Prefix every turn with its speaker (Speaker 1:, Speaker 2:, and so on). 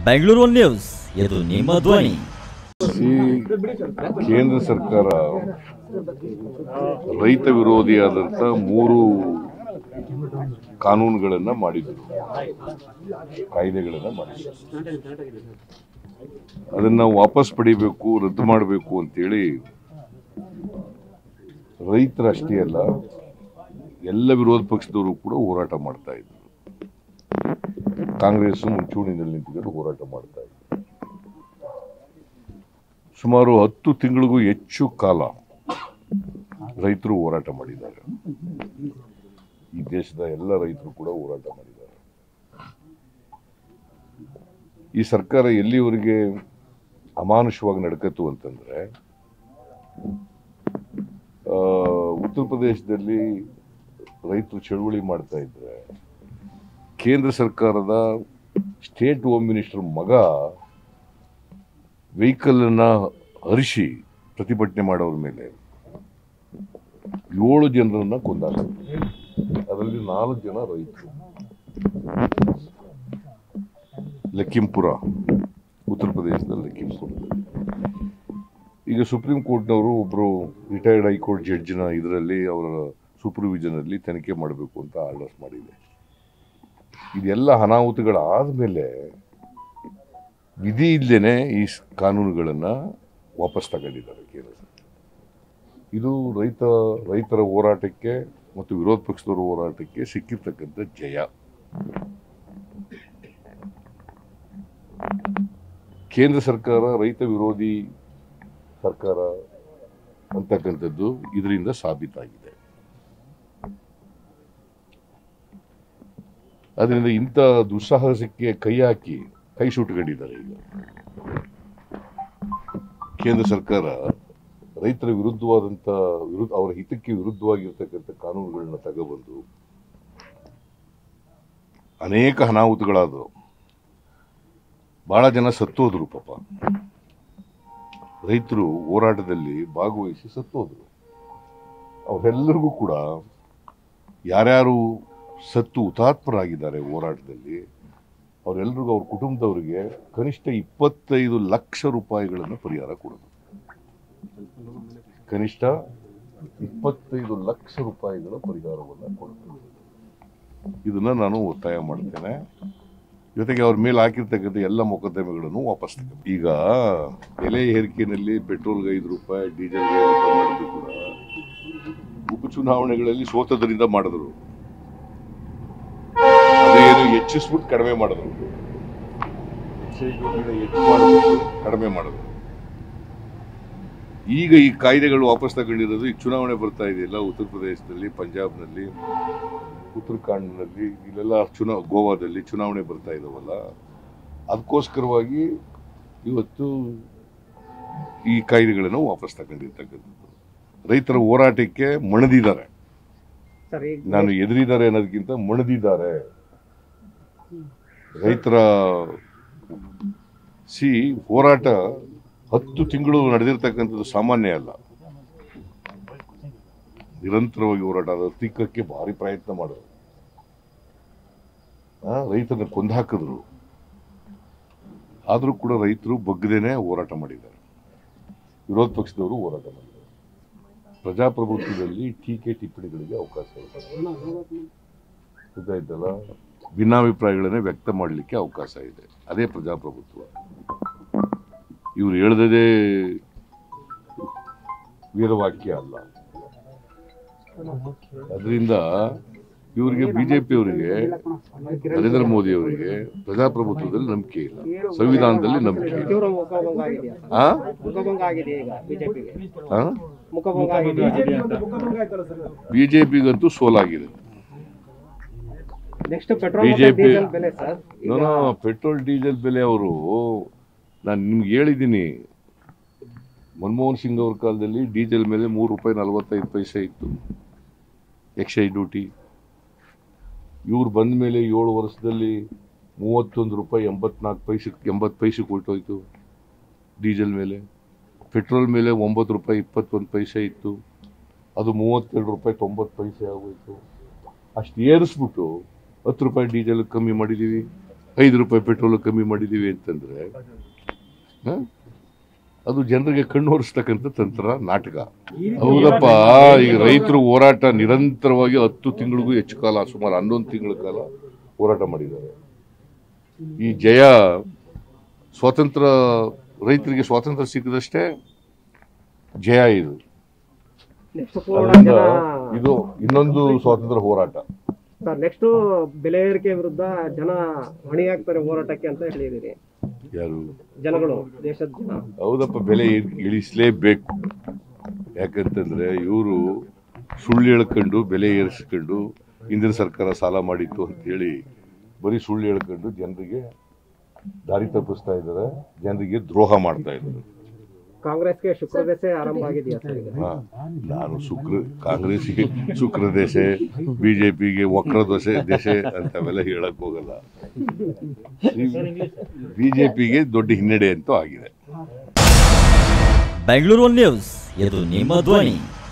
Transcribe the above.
Speaker 1: Bengaluru news ಇದು ನಿಮ್ಮ ಧ್ವನಿ
Speaker 2: ಈ ಕೇಂದ್ರ ಸರ್ಕಾರ ರೈತ ವಿರೋಧಿಯಾದಂಥ ಮೂರು ಕಾನೂನುಗಳನ್ನ ಮಾಡಿದ್ರು ಕಾಯ್ದೆಗಳನ್ನ ಮಾಡಿದ್ರು ಅದನ್ನ ವಾಪಸ್ ಪಡಿಬೇಕು ರದ್ದು ಮಾಡಬೇಕು ಅಂತೇಳಿ ರೈತರಷ್ಟೇ ಅಲ್ಲ ಎಲ್ಲ ವಿರೋಧ ಪಕ್ಷದವರು ಕೂಡ ಹೋರಾಟ ಮಾಡ್ತಾ ಇದ್ರು ಕಾಂಗ್ರೆಸ್ ಮುಂಚೂಣಿನಲ್ಲಿ ನಿಂತುಕೊಂಡು ಹೋರಾಟ ಮಾಡ್ತಾ ಇದ್ರು ಸುಮಾರು ಹತ್ತು ತಿಂಗಳಿಗೂ ಹೆಚ್ಚು ಕಾಲ ರೈತರು ಹೋರಾಟ ಮಾಡಿದ್ದಾರೆ ಈ ದೇಶದ ಎಲ್ಲ ರೈತರು ಕೂಡ ಹೋರಾಟ ಮಾಡಿದ್ದಾರೆ ಈ ಸರ್ಕಾರ ಎಲ್ಲಿವರೆಗೆ ಅಮಾನುಷವಾಗಿ ನಡ್ಕತ್ತು ಅಂತಂದ್ರೆ ಆ, ಉತ್ತರ ಪ್ರದೇಶದಲ್ಲಿ ರೈತರು ಚಳುವಳಿ ಮಾಡ್ತಾ ಇದ್ರೆ ಕೇಂದ್ರ ಸರ್ಕಾರದ ಸ್ಟೇಟ್ ಹೋಮ್ ಮಿನಿಸ್ಟರ್ ಮಗ ವೆಹಿಕಲ್ ಅನ್ನ ಹರಿಸಿ ಪ್ರತಿಭಟನೆ ಮಾಡೋರ ಮೇಲೆ ಏಳು ಜನರನ್ನ ಕೊಂದಾಕಿದ್ರು ಅದರಲ್ಲಿ ನಾಲ್ಕು ಜನ ರೈತರು ಲಖಿಂಪುರ ಉತ್ತರ ಪ್ರದೇಶದ ಲಖಿಂಪುರದಲ್ಲಿ ಈಗ ಸುಪ್ರೀಂ ಕೋರ್ಟ್ನವರು ಒಬ್ಬರು ರಿಟೈರ್ಡ್ ಹೈಕೋರ್ಟ್ ಜಡ್ಜ್ನ ಇದರಲ್ಲಿ ಅವರ ಸೂಪರ್ವಿಷನ್ ಅಲ್ಲಿ ತನಿಖೆ ಮಾಡಬೇಕು ಅಂತ ಆರ್ಡರ್ಸ್ ಮಾಡಿದೆ ಇದೆಲ್ಲ ಅನಾಹುತಗಳಾದ ಮೇಲೆ ವಿಧಿ ಇಲ್ಲದೇನೆ ಈ ಸ್- ಕಾನೂನುಗಳನ್ನ ವಾಪಸ್ ತಗೊಂಡಿದ್ದಾರೆ ಕೇಂದ್ರ ಸರ್ಕಾರ ಇದು ರೈತ ರೈತರ ಹೋರಾಟಕ್ಕೆ ಮತ್ತು ವಿರೋಧ ಪಕ್ಷದವರ ಹೋರಾಟಕ್ಕೆ ಸಿಕ್ಕಿರ್ತಕ್ಕಂಥ ಜಯ ಕೇಂದ್ರ ಸರ್ಕಾರ ರೈತ ವಿರೋಧಿ ಸರ್ಕಾರ ಅಂತಕ್ಕಂಥದ್ದು ಇದರಿಂದ ಸಾಬೀತಾಗಿದೆ ಅದರಿಂದ ಇಂಥ ದುಸ್ಸಾಹಸಕ್ಕೆ ಕೈ ಹಾಕಿ ಕೈ ಸುಟ್ಕೊಂಡಿದ್ದಾರೆ ಈಗ ಕೇಂದ್ರ ಸರ್ಕಾರ ರೈತರ ವಿರುದ್ಧವಾದಂಥ ವಿರುದ್ಧ ಅವರ ಹಿತಕ್ಕೆ ವಿರುದ್ಧವಾಗಿರ್ತಕ್ಕಂಥ ಕಾನೂನುಗಳನ್ನ ತಗೊಬಂದು ಅನೇಕ ಅನಾಹುತಗಳಾದವು ಬಹಳ ಜನ ಸತ್ತೋದ್ರು ಪಾಪ ರೈತರು ಹೋರಾಟದಲ್ಲಿ ಭಾಗವಹಿಸಿ ಸತ್ತೋದ್ರು ಅವರೆಲ್ಲರಿಗೂ ಕೂಡ ಯಾರ್ಯಾರು ಸತ್ತು ಹುತಾತ್ಮರಾಗಿದ್ದಾರೆ ಹೋರಾಟದಲ್ಲಿ ಅವರೆಲ್ಲರಿಗೂ ಅವ್ರ ಕುಟುಂಬದವರಿಗೆ ಕನಿಷ್ಠ ಇಪ್ಪತ್ತೈದು ಲಕ್ಷ ರೂಪಾಯಿಗಳನ್ನು ಪರಿಹಾರ ಕೊಡಬೇಕು ಕನಿಷ್ಠ ಇಪ್ಪತ್ತೈದು ಲಕ್ಷ ರೂಪಾಯಿಗಳ ಪರಿಹಾರವನ್ನು ಕೊಡಬೇಕು ಇದನ್ನ ನಾನು ಒತ್ತಾಯ ಮಾಡ್ತೇನೆ ಜೊತೆಗೆ ಅವ್ರ ಮೇಲೆ ಹಾಕಿರ್ತಕ್ಕಂಥ ಎಲ್ಲ ಮೊಕದ್ದಮೆಗಳನ್ನು ವಾಪಸ್ ತಗೋ ಈಗ ಬೆಲೆ ಏರಿಕೆಯಲ್ಲಿ ಪೆಟ್ರೋಲ್ಗೆ ಐದು ರೂಪಾಯಿ ಡೀಸೆಲ್ಗೆ ಐದು ರೂಪಾಯಿ ಮಾಡಿದ್ರು ಕೂಡ ಉಪಚುನಾವಣೆಗಳಲ್ಲಿ ಸೋತದ್ರಿಂದ ಮಾಡಿದ್ರು ಅದೇನು ಹೆಚ್ಚಿಸ್ಬಿಟ್ಟು ಕಡಿಮೆ ಮಾಡಿದ್ರು ಹೆಚ್ಚು ಹೆಚ್ಚು ಮಾಡಿಬಿಟ್ಟು ಕಡಿಮೆ ಮಾಡಿದ್ರು ಈಗ ಈ ಕಾಯ್ದೆಗಳು ವಾಪಸ್ ತಗೊಂಡಿರೋದು ಈಗ ಚುನಾವಣೆ ಬರ್ತಾ ಇದೆಯಲ್ಲ ಉತ್ತರ ಪ್ರದೇಶದಲ್ಲಿ ಪಂಜಾಬ್ನಲ್ಲಿ ಉತ್ತರಾಖಂಡ್ನಲ್ಲಿ ಇಲ್ಲೆಲ್ಲ ಚುನಾ ಗೋವಾದಲ್ಲಿ ಚುನಾವಣೆ ಬರ್ತಾ ಇದಾವಲ್ಲ ಅದಕ್ಕೋಸ್ಕರವಾಗಿ ಇವತ್ತು ಈ ಕಾಯ್ದೆಗಳನ್ನು ವಾಪಸ್ ತಗೊಂಡಿರ್ತಕ್ಕಂಥದ್ದು ರೈತರ ಹೋರಾಟಕ್ಕೆ ಮಣದಿದ್ದಾರೆ
Speaker 3: ಸರ್ ಈಗ
Speaker 2: ನಾನು ಎದುರಿದ್ದಾರೆ ಅನ್ನೋದಕ್ಕಿಂತ ಮಣದಿದ್ದಾರೆ ರೈತರ ಸಿ ಹೋರಾಟ ಹತ್ತು ತಿಂಗಳು ನಡೆದಿರ್ತಕ್ಕಂಥದ್ದು ಸಾಮಾನ್ಯ ಅಲ್ಲ ನಿರಂತರವಾಗಿ ಹೋರಾಟ ಅದು ತಿಕ್ಕಕ್ಕೆ ಭಾರಿ ಪ್ರಯತ್ನ ಮಾಡಿದ್ರು ಆ, ರೈತರನ್ನ ಕೊಂದಾಕಿದ್ರು ಆದರೂ ಕೂಡ ರೈತರು ಬಗ್ಗದೇನೆ ಹೋರಾಟ ಮಾಡಿದ್ದಾರೆ ವಿರೋಧ ಪಕ್ಷದವರು ಹೋರಾಟ ಮಾಡಿದ್ದಾರೆ ಪ್ರಜಾಪ್ರಭುತ್ವದಲ್ಲಿ ಟೀಕೆ ಟಿಪ್ಪಣಿಗಳಿಗೆ ಅವಕಾಶ ಇದೆ ಗೊತ್ತಾಯ್ತಲ್ಲ ಭಿನ್ನಾಭಿಪ್ರಾಯಗಳನ್ನೇ ವ್ಯಕ್ತ ಮಾಡಲಿಕ್ಕೆ ಅವಕಾಶ ಇದೆ ಅದೇ ಪ್ರಜಾಪ್ರಭುತ್ವ ಇವ್ರು ಹೇಳ್ದದೇ ವೀರವಾಕ್ಯ ಅಲ್ಲ ಅದರಿಂದ ಇವರಿಗೆ ಬಿಜೆಪಿ ಅವರಿಗೆ ನರೇಂದ್ರ ಮೋದಿ ಅವರಿಗೆ ಪ್ರಜಾಪ್ರಭುತ್ವದಲ್ಲಿ ನಂಬಿಕೆ ಇಲ್ಲ ಸಂವಿಧಾನದಲ್ಲಿ ನಂಬಿಕೆ ಇಲ್ಲ
Speaker 3: ತೀವ್ರ ಮುಖಭಂಗ ಆಗಿದೆಯಾ ಸರ್?
Speaker 2: ಆ?
Speaker 3: ಮುಖಭಂಗ ಆಗಿದೆ ಈಗ ಬಿಜೆಪಿಗೆ
Speaker 2: ಆ?
Speaker 3: ಮುಖಭಂಗ ಆಗಿದೆ
Speaker 2: ಬಿಜೆಪಿಗಂತೂ ಸೋಲಾಗಿದೆ
Speaker 3: ನೆಕ್ಸ್ಟ್ ಪೆಟ್ರೋಲ್ ಮತ್ತು
Speaker 2: BJP
Speaker 3: ಡೀಸೆಲ್ ಬೆಲೆ ಸರ್ ಈಗ
Speaker 2: ನಾನು ಪೆಟ್ರೋಲ್ ಡೀಸೆಲ್ ಬೆಲೆ ಅವರು ನಾನು ನಿಮ್ಗೆ ಹೇಳಿದ್ದೀನಿ ಮನಮೋಹನ್ ಸಿಂಗ್ ಅವ್ರ ಕಾಲದಲ್ಲಿ ಡೀಸೆಲ್ ಮೇಲೆ ಮೂರು ರೂಪಾಯಿ ನಲವತ್ತೈದು ಪೈಸೆ ಇತ್ತು ಎಕ್ಸೈಸ್ ಡ್ಯೂಟಿ ಇವ್ರು ಬಂದ ಮೇಲೆ ಏಳು ವರ್ಷದಲ್ಲಿ ಮೂವತ್ತೊಂದು ರೂಪಾಯಿ ಎಂಬತ್ನಾಲ್ಕು ಪೈಸೆ ಎಂಬತ್ತು ಪೈಸೆ ಕೊಟ್ಟೋಯ್ತು ಡೀಸೆಲ್ ಮೇಲೆ ಪೆಟ್ರೋಲ್ ಮೇಲೆ ಒಂಬತ್ತು ರೂಪಾಯಿ ಇಪ್ಪತ್ತೊಂದು ಪೈಸೆ ಇತ್ತು ಅದು ಮೂವತ್ತೆರಡು ರೂಪಾಯಿ ತೊಂಬತ್ತು ಪೈಸೆ ಆಗೋಯ್ತು ಅಷ್ಟು ಏರಿಸ್ಬಿಟ್ಟು ಹತ್ತು ರೂಪಾಯಿ ಡೀಸೆಲ್ ಕಮ್ಮಿ ಮಾಡಿದ್ದೀವಿ ಐದು ರೂಪಾಯಿ ಪೆಟ್ರೋಲ್ ಕಮ್ಮಿ ಮಾಡಿದ್ದೀವಿ ಅಂತಂದ್ರೆ ಹ? ಅದು ಜನರಿಗೆ ಕಣ್ಣು ಹೊರಿಸ್ತಕ್ಕಂಥ ತಂತ್ರ ನಾಟಕ ಹೌದಪ್ಪ ಈಗ ರೈತರು ಹೋರಾಟ ನಿರಂತರವಾಗಿ ಹತ್ತು ತಿಂಗಳಿಗೂ ಹೆಚ್ಚು ಕಾಲ ಸುಮಾರು ಹನ್ನೊಂದು ತಿಂಗಳ ಕಾಲ ಹೋರಾಟ ಮಾಡಿದ್ದಾರೆ ಈ ಜಯ ಸ್ವಾತಂತ್ರ್ಯ ರೈತರಿಗೆ ಸ್ವಾತಂತ್ರ್ಯ ಸಿಕ್ಕದಷ್ಟೇ ಜಯ ಇದು
Speaker 3: ನೆಕ್ಸ್ಟ್ ಕೂಡ
Speaker 2: ಅದರಿಂದ
Speaker 3: ಜನ
Speaker 2: ಇದು ಇನ್ನೊಂದು ಸ್ವಾತಂತ್ರ್ಯ ಹೋರಾಟ
Speaker 3: ಸರ್ ನೆಕ್ಸ್ಟ್ ಬೆಲೆ ಏರಿಕೆ ವಿರುದ್ಧ ಜನ ಹೊಣೆಯಾಗ್ತಾರೆ ಹೋರಾಟಕ್ಕೆ ಅಂತ ಹೇಳಿದಿರಿ
Speaker 2: ಯಾರು
Speaker 3: ಜನಗಳು ದೇಶದ ಜನ
Speaker 2: ಹೌದಪ್ಪ ಬೆಲೆ ಇಳ್- ಇಳಿಸ್ಲೇಬೇಕು ಯಾಕಂತಂದ್ರೆ ಇವರು ಸುಳ್ಳು ಹೇಳ್ಕೊಂಡು ಬೆಲೆ ಏರಿಸ್ಕೊಂಡು ಹಿಂದಿನ ಸರ್ಕಾರ ಸಾಲ ಮಾಡಿತ್ತು ಅಂತ ಹೇಳಿ ಬರೀ ಸುಳ್ಳು ಹೇಳ್ಕೊಂಡು ಜನರಿಗೆ ದಾರಿ ತಪ್ಪಿಸ್ತಾ ಇದ್ದಾರೆ ಜನರಿಗೆ ದ್ರೋಹ ಮಾಡ್ತಾ ಇದ್ದಾರೆ
Speaker 3: ಕಾಂಗ್ರೆಸ್ಗೆ ಶುಕ್ರ ದೆಸೆ ಆರಂಭ ಆಗಿದೆಯಾ ಸರ್ ಈಗ
Speaker 2: ಹಾ, ನಾನು ಶುಕ್ರ ಕಾಂಗ್ರೆಸ್ಗೆ ಶುಕ್ರ ದೇಶೆ ಬಿಜೆಪಿಗೆ ವಕ್ರ ದೋಸೆ ದೇಶೆ ಅಂತವೆಲ್ಲ ಹೇಳಕ್ ಹೋಗಲ್ಲ ಬಿಜೆಪಿಗೆ ದೊಡ್ಡ ಹಿನ್ನಡೆ ಅಂತೂ ಆಗಿದೆ
Speaker 1: ಬೆಂಗಳೂರು ನ್ಯೂಸ್ ಇದು ನಿಮ್ಮ ಧ್ವನಿ